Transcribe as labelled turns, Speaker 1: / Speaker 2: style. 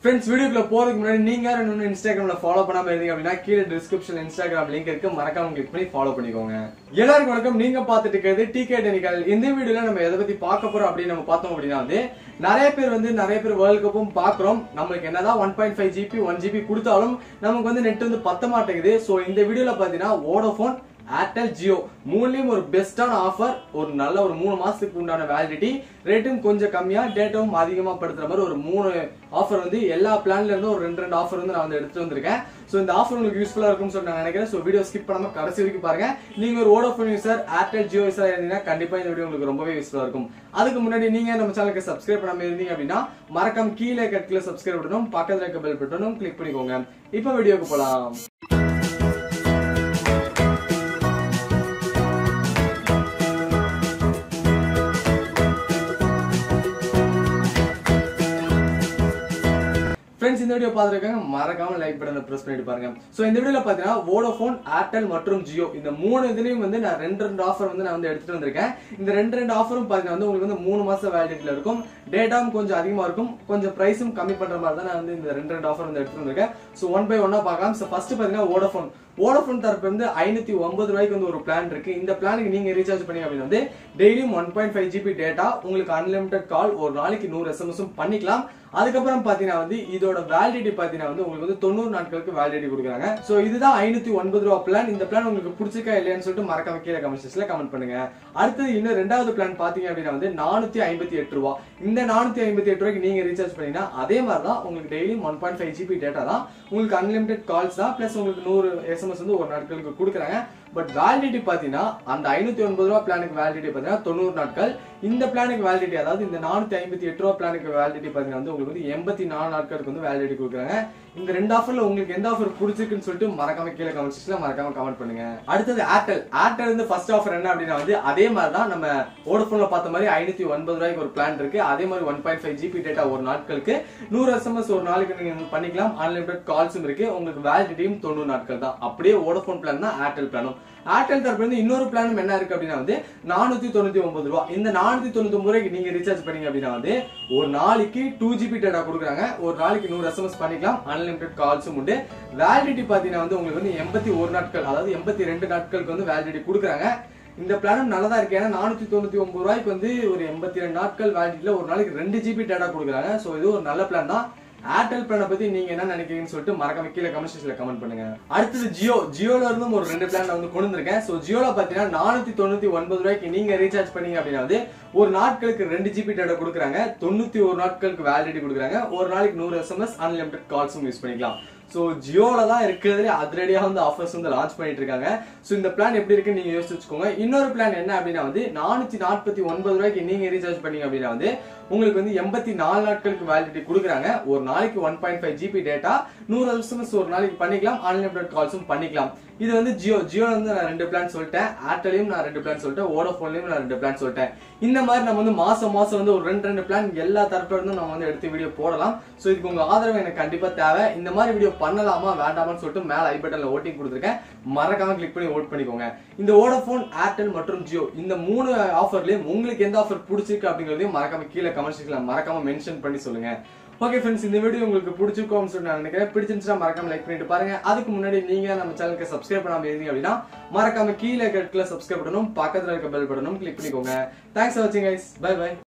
Speaker 1: friends வீடியோக்குள்ள போறதுக்கு முன்னாடி நீங்க யாரும் இன்னும் இன்ஸ்டாகிராம்ல ஃபாலோ பண்ணாம இருந்தீங்க அப்படின்னா கீழே டிஸ்கிரிப்ஷன் இன்ஸ்டாகிராம் லிங்க் இருக்கு மறக்காம கிளிக் பண்ணி ஃபாலோ பண்ணிக்கோங்க எல்லாருக்கும் வணக்கம் நீங்க பாத்துட்டு இருக்கிறது டிகே டெனிக்கல் இந்த வீடியோல நம்ம எதை பத்தி பார்க்க போறோம் அப்படின்னு நம்ம பார்த்தோம் அப்படின்னா வந்து நிறைய பேர் வந்து நிறைய பேர் வேர்ல்ட் கப்பும் பாக்குறோம் நம்மளுக்கு என்னதான் one point five GB one GB கொடுத்தாலும் நமக்கு வந்து நெட் வந்து பத்த மாட்டேங்குது ஸோ இந்த வீடியோல பாத்தீங்கன்னா வோடோஃபோன் ஏர்டெல் ஜியோ மூணுலயும் ஒரு பெஸ்டான ஆஃபர் ஒரு நல்ல ஒரு மூணு மாசத்துக்கு உண்டான வேலிடிட்டி ரேட்டும் கொஞ்சம் கம்மியா டேட்டாவும் அதிகமா படுத்துற மாதிரி ஒரு மூணு ஆஃபர் வந்து எல்லா பிளான்ல இருந்தும் ஒரு ரெண்டு ரெண்டு ஆஃபர் வந்து நான் வந்து எடுத்துட்டு வந்திருக்கேன் ஸோ இந்த ஆஃபர் உங்களுக்கு யூஸ்ஃபுல்லா இருக்கும்னு சொல்லி நான் நினைக்கிறேன் ஸோ வீடியோ ஸ்கிப் பண்ணாம கடைசி வரைக்கும் பாருங்க நீங்க ஒரு Vodafone user Airtel Jio user இருந்தீங்கன்னா கண்டிப்பா இந்த வீடியோ உங்களுக்கு ரொம்பவே யூஸ்ஃபுல்லா இருக்கும் அதுக்கு முன்னாடி நீங்க நம்ம சேனலுக்கு சப்ஸ்கிரைப் பண்ணாம இருந்தீங்க அப்படின்னா மறக்காம கீழே கட்டில சப்ஸ்கிரைப் பண்ணணும் பக்கத்துல இருக்க பெல் பட்டனும் கிளிக் பண்ணிக்கோங்க இப்போ வீடியோக்கு போலாம் ஃப்ரெண்ட்ஸ் இந்த வீடியோ பார்த்துருக்காங்க மறக்காம லைக் பட்டனை பிரஸ் பண்ணிட்டு பாருங்க ஸோ இந்த வீடியோல பார்த்தீங்கன்னா வோடோஃபோன் ஏர்டெல் மற்றும் ஜியோ இந்த மூணு இதுலயும் வந்து நான் ரெண்டு ரெண்டு ஆஃபர் வந்து நான் வந்து எடுத்துட்டு வந்திருக்கேன் இந்த ரெண்டு ரெண்டு ஆஃபரும் பார்த்தீங்கன்னா வந்து உங்களுக்கு வந்து மூணு மாசம் வேலிடிட்டியில் இருக்கும் டேட்டாவும் கொஞ்சம் அதிகமா இருக்கும் கொஞ்சம் ப்ரைஸும் கம்மி பண்ற மாதிரி தான் நான் வந்து இந்த ரெண்டு ரெண்டு ஆஃபர் வந்து எடுத்துட்டு வந்திருக்கேன் ஸோ ஒன் பை ஒன்னா பார்க்கலாம் ஸோ ஃபர்ஸ்ட் பார்த்தீங்கன்னா வோடோஃபோன் வோடோஃபோன் தரப்பு வந்து ஐநூத்தி ஒன்பது ரூபாய்க்கு வந்து ஒரு பிளான் இருக்கு இந்த பிளானுக்கு நீங்க ரீசார்ஜ் பண்ணி அப்படின்னு வந்து டெய்லியும் one point five GB data உங்களுக்கு அன்லிமிடெட் கால் ஒரு நாளைக்கு நூறு எஸ்எம்எஸும் பண்ணிக்கலாம் அதுக்கப்புறம் பாத்தீங்கன்னா வந்து இதோட வேலிடிட்டி பாத்தீங்கன்னா வந்து உங்களுக்கு வந்து தொண்ணூறு நாட்களுக்கு வேலிடிட்டி கொடுக்குறாங்க சோ இதுதான் ஐநூத்தி ஒன்பது ரூபா பிளான் இந்த பிளான் உங்களுக்கு பிடிச்சிருக்கா இல்லையான்னு சொல்லிட்டு மறக்காம கீழே கமெண்ட் செக்ஷன்ல கமெண்ட் பண்ணுங்க அடுத்தது இன்னும் ரெண்டாவது பிளான் பாத்தீங்க அப்படின்னா வந்து நானூத்தி ஐம்பத்தி எட்டு ரூபா இந்த நானூத்தி ஐம்பத்தி எட்டு ரூபாய்க்கு நீங்க ரீசார்ஜ் பண்ணீங்கன்னா அதே மாதிரி தான் உங்களுக்கு daily one point five GB data தான் உங்களுக்கு அன்லிமிடெட் கால்ஸ் தான் பிளஸ் உங்களுக்கு நூறு எஸ்எம்எஸ் வந்து ஒரு நாட்களுக்கு கொடுக்குறாங்க பட் வேலிடிட்டி பாத்தீங்கன்னா அந்த ஐநூத்தி ஒன்பது ரூபா பிளானுக்கு வேலிடிட்டி பாத்தீங்கன்னா தொண்ணூறு நாட்கள் இந்த பிளானுக்கு வேலிடிட்டி அதாவது இந்த நானூத்தி ஐம்பத்தி எட்டு ரூபா பிளானுக்கு வேலிடிட்டி பாத்தீங்கன்னா வந்து உங்களுக்கு வந்து எண்பத்தி நாலு நாட்களுக்கு வந்து வேலிடிட்டி கொடுக்குறாங்க இந்த ரெண்டு ஆஃபர்ல உங்களுக்கு எந்த ஆஃபர் பிடிச்சிருக்குன்னு சொல்லிட்டு மறக்காம கீழே கமெண்ட் செக்ஷன்ல மறக்காம கமெண்ட் பண்ணுங்க அடுத்தது ஏர்டெல் ஏர்டெல் வந்து ஃபர்ஸ்ட் ஆஃபர் என்ன அப்படின்னா வந்து அதே மாதிரி தான் நம்ம வோடஃபோன்ல பார்த்த மாதிரி ஐநூத்தி ஒன்பது ரூபாய்க்கு ஒரு பிளான் இருக்கு அதே மாதிரி one point five GB data ஒரு நாட்களுக்கு நூறு எஸ்எம்எஸ் ஒரு நாளைக்கு நீங்க பண்ணிக்கலாம் அன்லிமிடெட் கால்ஸும் இருக்கு உங்களுக்கு வேலிடிட்டியும் தொண்ணூறு நாட்கள் தான் அப்படியே வோடஃபோன் பிளான் தான் ஏர்டெல் பிளானும் ஏர்டெல் தரப்புல இருந்து இன்னொரு பிளானும் என்ன இருக்கு அப்படின்னா வந்து நானூத்தி தொண்ணூத்தி ஒன்பது ரூபா இந்த நானூத்தி தொண்ணூத்தி ஒன்பது ரூபாய்க்கு நீங்க ரீசார்ஜ் பண்ணீங்க அப்படின்னா வந்து ஒரு நாளைக்கு டூ ஜிபி டேட்டா கொடுக்குறாங்க ஒரு நாளைக்கு நூறு எஸ்எம்எஸ் பண்ணிக்கலாம் அன்லிமிடெட் கால்ஸும் உண்டு வேலிடிட்டி பாத்தீங்கன்னா வந்து உங்களுக்கு வந்து எண்பத்தி ஒரு நாட்கள் அதாவது எண்பத்தி ரெண்டு நாட்களுக்கு வந்து வேலிடிட்டி கொடுக்குறாங்க இந்த பிளானும் நல்லதா இருக்கு ஏன்னா நானூத்தி தொண்ணூத்தி ஒன்பது ரூபாய்க்கு வந்து ஒரு எண்பத்தி ரெண்டு நாட்கள் வேலிடிட்டில ஒரு நாளைக்கு ரெண்டு ஜிபி டேட்டா கொடுக்குறாங்க சோ இது ஒரு நல்ல பிளான் தான் ஏர்டெல் பிளானை பத்தி நீங்க என்ன நினைக்கிறீங்கன்னு சொல்லிட்டு மறக்காம கீழே கமெண்ட் செக்ஷன்ல கமெண்ட் பண்ணுங்க அடுத்தது ஜியோ ஜியோல இருந்தும் ஒரு ரெண்டு பிளான் வந்து கொண்டு வந்திருக்கேன் சோ ஜியோல பாத்தீங்கன்னா நானூத்தி தொண்ணூத்தி ஒன்பது ரூபாய்க்கு நீங்க ரீசார்ஜ் பண்ணீங்க அப்படின்னா வந்து ஒரு நாட்களுக்கு ரெண்டு ஜிபி டேட்டா கொடுக்குறாங்க தொண்ணூத்தி ஒரு நாட்களுக்கு வேலிடிட்டி கொடுக்குறாங்க ஒரு நாளைக்கு நூறு எஸ்எம்எஸ் அன்லிமிடெட் கால்ஸும் யூஸ் பண்ணிக்கலாம் ஸோ ஜியோல தான் இருக்கிறதுல அதிரடியா வந்து ஆஃபர்ஸ் வந்து லான்ச் பண்ணிட்டு இருக்காங்க ஸோ இந்த பிளான் எப்படி இருக்குன்னு நீங்க யோசிச்சு வச்சுக்கோங்க இன்னொரு பிளான் என்ன அப்படின்னா வந்து நானூத்தி நாற்பத்தி ஒன்பது ரூபாய்க்கு நீங்க ரீசார்ஜ் பண்ணீங்க அப்படின்னா வந்து உங்களுக்கு வந்து எண்பத்தி நாலு நாட்களுக்கு வேலிடிட்டி கொடுக்குறாங்க ஒரு நாளைக்கு one point five GB data நூறு எஸ்எம்எஸ் ஒரு நாளைக்கு பண்ணிக்கலாம் அன்லிமிடெட் கால்ஸும் பண்ணிக்கலாம் இது வந்து ஜியோ ஜியோ வந்து நான் ரெண்டு பிளான் சொல்லிட்டேன் ஏர்டெலையும் நான் ரெண்டு பிளான் சொல்லிட்டேன் ஓடோஃபோன்லயும் நான் ரெண்டு பிளான் சொல்லிட்டேன் இந்த மாதிரி நம்ம வந்து மாசம் மாசம் வந்து ஒரு ரெண்டு ரெண்டு பிளான் எல்லா தரப்புல இருந்தும் நம்ம வந்து எடுத்து வீடியோ போடலாம் ஸோ இதுக்கு உங்க ஆதரவு எனக்கு கண்டிப்பா தேவை இந்த மாதிரி வீடியோ பண்ணலாமா வேண்டாமான்னு சொல்லிட்டு மேல ஐ பட்டன்ல ஓட்டிங் கொடுத்துருக்கேன் மறக்காம கிளிக் பண்ணி ஓட் பண்ணிக்கோங்க இந்த ஓடோஃபோன் ஏர்டெல் மற்றும் ஜியோ இந்த மூணு ஆஃபர்லயும் உங்களுக்கு எந்த ஆஃபர் பிடிச்சிருக்கு அப்படிங்கறதையும் மறக்காம கீழே கமெண்ட் செக்ஷன்ல மறக்காம மென்ஷன் பண்ணி சொல்லுங்க ஓகே ஃப்ரெண்ட்ஸ் இந்த வீடியோ உங்களுக்கு பிடிச்சிருக்கோம்னு சொல்லி நான் நினைக்கிறேன் பிடிச்சிருந்துச்சுன்னா மறக்காம லைக் பண்ணிட்டு பாருங்க அதுக்கு முன்னாடி நீங்க நம்ம சேனலுக்கு சப்ஸ்கிரைப் பண்ணாம இருந்தீங்க அப்படின்னா மறக்காம கீழே கட்டில சப்ஸ்கிரைப் பண்ணணும் பக்கத்துல இருக்க பெல் பட்டனும் கிளிக் பண்ணிக்கோங்க தேங்க்ஸ் ஃபார் வாட்சிங் கைஸ் பை பை